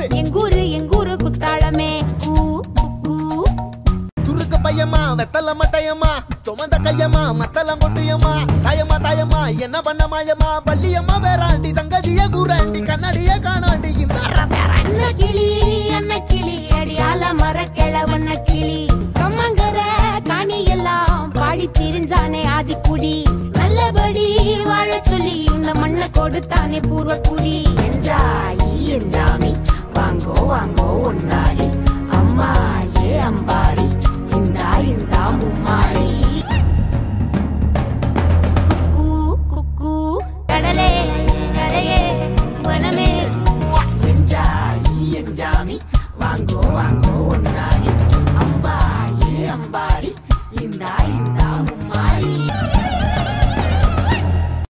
ஊரு எங்கூரு எங்கூரு குத்தாளமே கூ குக்கூ சுருக்கு பையமா வெத்தல மட்டையம்மா சுமந்த கையம்மா மத்தல மொட்டையம்மா தாயம்மா தாயம்மா என்ன பண்ண மாயம்மா பள்ளியம்மா வேறாண்டி சங்கதிய கூறாண்டி கண்ணாடிய காணாண்டி இந்த அண்ண கிளி அண்ண கிளி அடியால மர கிழவண்ண கிளி கம்மங்கர காணி எல்லாம் பாடி திரிஞ்சானே ஆதிக்குடி நல்லபடி வாழ சொல்லி இந்த மண்ணை கொடுத்தானே பூர்வ குடி என்ஜாய் என்ஜாமி வாங்கோ வாங்கோ ஒன்னாரி அம்மா ஏ அம்பாரி இந்தா இந்தா மும்மாரி குக்கூ குக்கூ கடலே கரையே வனமே என்ஜாய் என்ஜாமி வாங்கோ வாங்கோ ஒன்னாரி